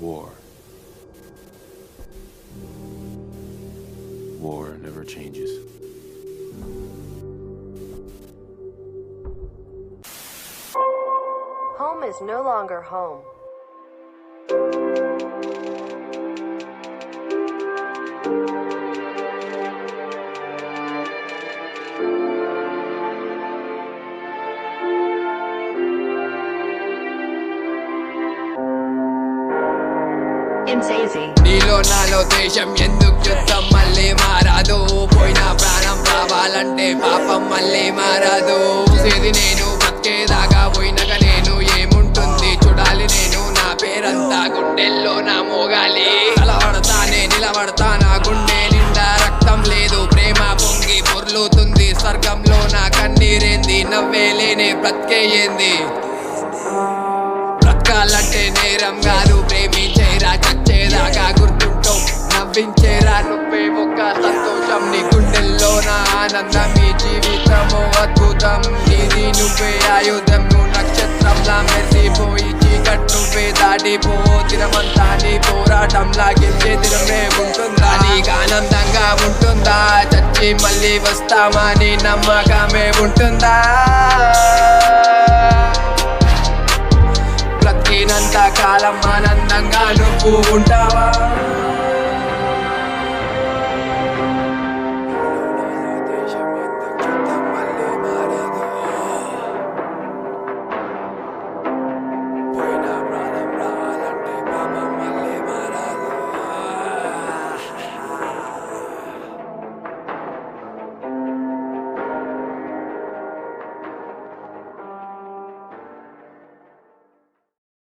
War. War never changes. Home is no longer home. It's easy. నీలో నాలో దేశం ఎందుకు యుద్ధం మళ్ళీ మారదు పోయిన ప్రాణం రావాలంటే పాపం మళ్ళీ మారదు చూసేది నేను బతికేదాకా పోయినగా నేను ఏముంటుంది చూడాలి నేను నా పేరంతా గుండెల్లో నా మోగాలి తలబడతానే నిలబడతా నా గుండె నిండా రక్తం లేదు ప్రేమ పొంగి పొర్లుతుంది స్వర్గంలో నా కన్నీరేంది నవ్వేలేనే బ్రతికేయింది బ్రతకాలంటే నేరం కాదు ప్రేమించేరా చచ్చేదాకా గుర్తుంటావు నవ్వించేరా నువ్వే ఒక్క సంతోషం నీ గుండెల్లో నా ఆనందం ఈ జీవితము అద్భుతం నీది నువ్వే ఆయుధం నువ్వు నక్షత్రంలా మెరిసిపోయి చీకట్ నువ్వే దాటిపో దినమంతా నీ పోరాటంలా గెలిచే దినమే ఉంటుందా నీకు ఆనందంగా ఉంటుందా చచ్చి మళ్ళీ వస్తామా నీ నమ్మకమే ఉంటుందా బ్రతికినంత కాలం ఆనందంగా నువ్వు ఉంటావా